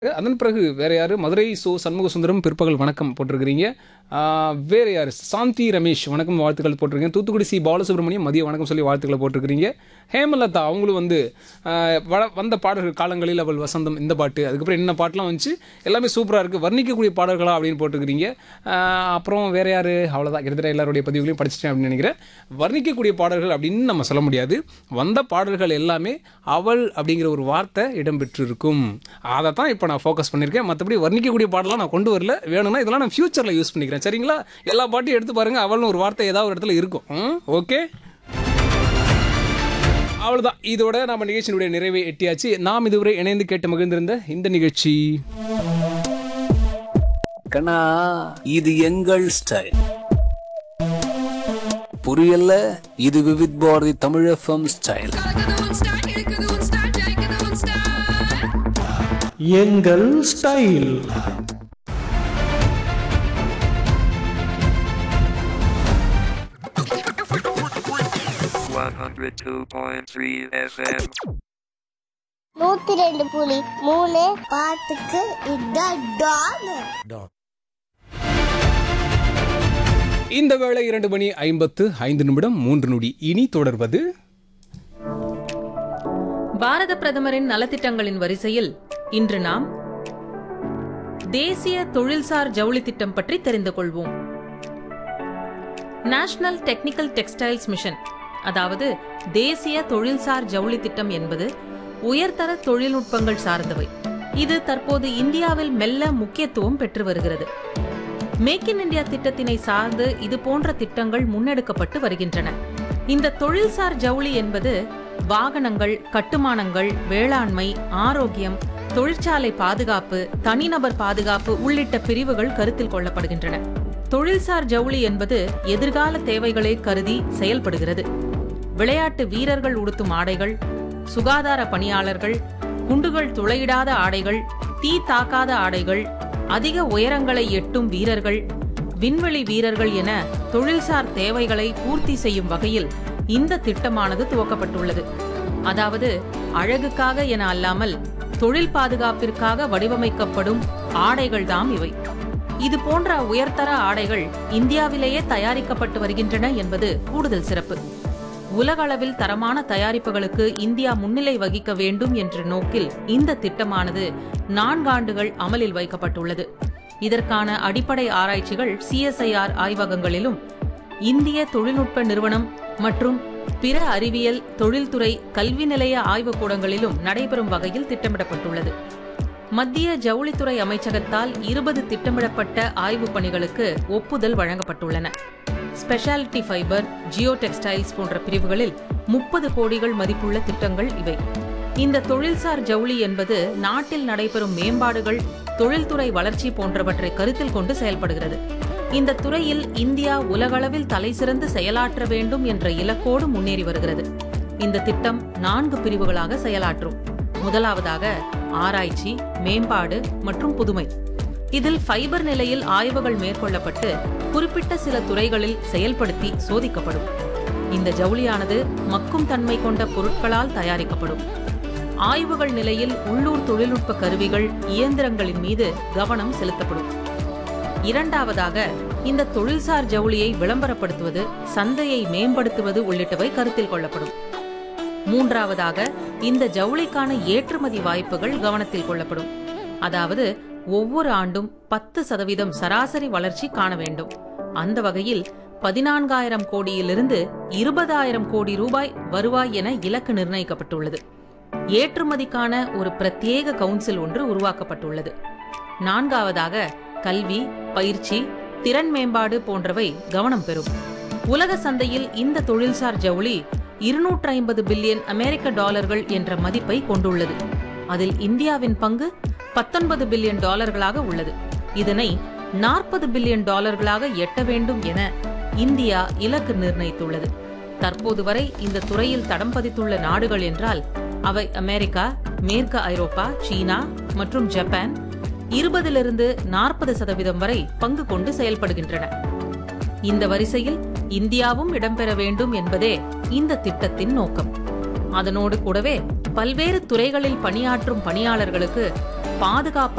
அதன் பிறகு வேற யாரு மதுரை சோ சண்முக சுந்தரம் பிற்பகல் வணக்கம் போட்டிருக்கிறீங்க ஆஹ், வேற யாரு சாந்தி ரமேஷ் வணக்கம் வாழ்த்துக்கள் போட்டிருக்கீங்க தூத்துக்குடி சி பாலசுப்ரமணியம் மதிய வணக்கம் சொல்லி வாழ்த்துக்களை போட்டிருக்கிறீங்க ஹேமலதா அவங்களும் வந்து ஆஹ், வ- வந்த பாடல்கள் காலங்களில் அவள் வசந்தம் இந்த பாட்டு அதுக்கப்புறம் என்ன பாட்டெலாம் வந்துச்சு எல்லாமே சூப்பராக இருக்குது வர்ணிக்கக்கூடிய பாடல்களா அப்படின்னு போட்டிருக்கிறீங்க ஆஹ், அப்புறம் வேற யாரு அவ்வளோதான் கிட்டத்தட்ட எல்லாருடைய பதிவுகளையும் படிச்சிட்டேன் அப்படின்னு நினைக்கிறேன் வர்ணிக்கக்கூடிய பாடல்கள் அப்படின்னு நம்ம சொல்ல முடியாது வந்த பாடல்கள் எல்லாமே அவள் அப்படிங்கிற ஒரு வார்த்தை இடம்பெற்றிருக்கும் அதை தான் இப்போ நான் ஃபோக்கஸ் பண்ணியிருக்கேன் மற்றபடி வர்ணிக்கக்கூடிய பாடலாம் நான் கொண்டு வரல வேணும்னா இதெல்லாம் நான் ஃபியூச்சரில் யூஸ் பண்ணிக்கிறேன் சரிங்களா எல்லா பாட்டையும் எடுத்து பாருங்க அவள்னு ஒரு வார்த்தை ஏதாவது ஒரு இடத்துல இருக்கும் ஓகே அவ்வளோதான் இதோட நம்ம நிகழ்ச்சியினுடைய நிறைவை எட்டியாச்சு நாம் இதுவரை இணைந்து கேட்டு மகிழ்ந்திருந்த இந்த நிகழ்ச்சி கண்ணா இது எங்கள் ஸ்டைல் புரியல இது விவித் பாரதி தமிழ் எஃப்எம் ஸ்டைல் கலக்குது உன் ஸ்டைல் இழுக்குது உன் ஸ்டைல் ஜெயிக்குது உன் ஸ்டைல் எங்கள் style One hundred two point three FM. நூத்தி ரெண்டு புலி மூணு பாட்டுக்கு இதான் டான் இந்த வேளை இரண்டு மணி ஐம்பத்து ஐந்து நிமிடம் மூன்று நொடி இனி தொடர்வது பாரத பிரதமரின் நலத்திட்டங்களின் வரிசையில் இன்று நாம் தேசிய தொழில்சார் ஜவுளி திட்டம் பற்றி தெரிந்து கொள்வோம் நேஷனல் டெக்னிக்கல் டெக்ஸ்டைல்ஸ் மிஷன் அதாவது தேசிய தொழில்சார் ஜவுளி திட்டம் என்பது உயர்தர தொழில்நுட்பங்கள் சார்ந்தவை இது தற்போது இந்தியாவில் மெல்ல முக்கியத்துவம் பெற்று வருகிறது மேக் இன் இந்தியா திட்டத்தினை சார்ந்து இது போன்ற திட்டங்கள் முன்னெடுக்கப்பட்டு வருகின்றன இந்த தொழில்சார் ஜவுளி என்பது வாகனங்கள் கட்டுமானங்கள் வேளாண்மை ஆரோக்கியம் தொழிற்சாலை பாதுகாப்பு தனிநபர் பாதுகாப்பு உள்ளிட்ட பிரிவுகள் கருத்தில் கொள்ளப்படுகின்றன தொழில்சார் ஜவுளி என்பது எதிர்கால தேவைகளை கருதி செயல்படுகிறது விளையாட்டு வீரர்கள் உடுத்தும் ஆடைகள் சுகாதார பணியாளர்கள் குண்டுகள் துளையிடாத ஆடைகள் தீ தாக்காத ஆடைகள் அதிக உயரங்களை எட்டும் வீரர்கள் விண்வெளி வீரர்கள் என தொழில்சார் தேவைகளை பூர்த்தி செய்யும் வகையில் இந்த திட்டமானது துவக்கப்பட்டுள்ளது அதாவது அழகுக்காக என அல்லாமல் தொழில் பாதுகாப்பிற்காக வடிவமைக்கப்படும் ஆடைகள்தாம் இவை இது போன்ற உயர்தர ஆடைகள் இந்தியாவிலேயே தயாரிக்கப்பட்டு வருகின்றன என்பது கூடுதல் சிறப்பு உலகளவில் தரமான தயாரிப்புகளுக்கு இந்தியா முன்னிலை வகிக்க வேண்டும் என்ற நோக்கில் இந்த திட்டமானது நான்காண்டுகள் அமலில் வைக்கப்பட்டுள்ளது இதற்கான அடிப்படை ஆராய்ச்சிகள் சிஎஸ்ஐஆர் ஆய்வகங்களிலும் இந்திய தொழில்நுட்ப நிறுவனம் மற்றும் பிற அறிவியல் தொழில்துறை கல்வி நிலைய ஆய்வுக்கூடங்களிலும் நடைபெறும் வகையில் திட்டமிடப்பட்டுள்ளது மத்திய ஜவுளித்துறை அமைச்சகத்தால் இருபது திட்டமிடப்பட்ட ஆய்வுப் பணிகளுக்கு ஒப்புதல் வழங்கப்பட்டுள்ளன ஸ்பெஷாலிட்டி ஃபைபர் ஜியோ டெக்ஸ்டைல்ஸ் போன்ற பிரிவுகளில் முப்பது கோடிகள் மதிப்புள்ள திட்டங்கள் இவை இந்த தொழில்சார் ஜவுளி என்பது நாட்டில் நடைபெறும் மேம்பாடுகள் தொழில்துறை வளர்ச்சி போன்றவற்றை கருத்தில் கொண்டு செயல்படுகிறது இந்த துறையில் இந்தியா உலகளவில் தலைசிறந்து செயலாற்ற வேண்டும் என்ற இலக்கோடு முன்னேறி வருகிறது இந்த திட்டம் நான்கு பிரிவுகளாக செயலாற்றும் முதலாவதாக ஆராய்ச்சி மேம்பாடு மற்றும் புதுமை இதில் ஃபைபர் நிலையில் ஆய்வுகள் மேற்கொள்ளப்பட்டு குறிப்பிட்ட சில துறைகளில் செயல்படுத்தி சோதிக்கப்படும் இந்த ஜவுளியானது மக்கும் தன்மை கொண்ட பொருட்களால் தயாரிக்கப்படும் ஆய்வுகள் நிலையில் உள்ளூர் தொழில்நுட்ப கருவிகள் இயந்திரங்களின் மீது கவனம் செலுத்தப்படும் இரண்டாவதாக இந்த தொழில்சார் ஜவுளியை விளம்பரப்படுத்துவது சந்தையை மேம்படுத்துவது உள்ளிட்டவை கருத்தில் கொள்ளப்படும் மூன்றாவதாக இந்த ஜவுளிக்கான ஏற்றுமதி வாய்ப்புகள் கவனத்தில் கொள்ளப்படும் அதாவது ஒவ்வொரு ஆண்டும் பத்து சதவீதம் சராசரி வளர்ச்சி காண வேண்டும் அந்த வகையில் பதினான்காயிரம் கோடியிலிருந்து இருபதாயிரம் கோடி ரூபாய் வருவாய் என இலக்கு நிர்ணயிக்கப்பட்டுள்ளது ஏற்றுமதிக்கான ஒரு பிரத்யேக கவுன்சில் ஒன்று உருவாக்கப்பட்டுள்ளது நான்காவதாக கல்வி பயிற்சி திறன் மேம்பாடு போன்றவை கவனம் பெறும் உலக சந்தையில் இந்த தொழில்சார் ஜவுளி இருநூற்று ஐம்பது பில்லியன் அமெரிக்க டாலர்கள் என்ற மதிப்பை கொண்டுள்ளது அதில் இந்தியாவின் பங்கு பத்தொன்பது பில்லியன் டாலர்களாக உள்ளது இதனை நாற்பது பில்லியன் டாலர்களாக எட்ட வேண்டும் என இந்தியா இலக்கு நிர்ணயித்துள்ளது தற்போது வரை இந்த துறையில் தடம் பதித்துள்ள நாடுகள் என்றால் அவை அமெரிக்கா மேற்கு ஐரோப்பா சீனா மற்றும் ஜப்பான் இருபதிலிருந்து நாற்பது சதவீதம் வரை பங்கு கொண்டு செயல்படுகின்றன இந்த வரிசையில் இந்தியாவும் இடம்பெற வேண்டும் என்பதே இந்த திட்டத்தின் நோக்கம் அதனோடு கூடவே பல்வேறு துறைகளில் பணியாற்றும் பணியாளர்களுக்கு பாதுகாப்பான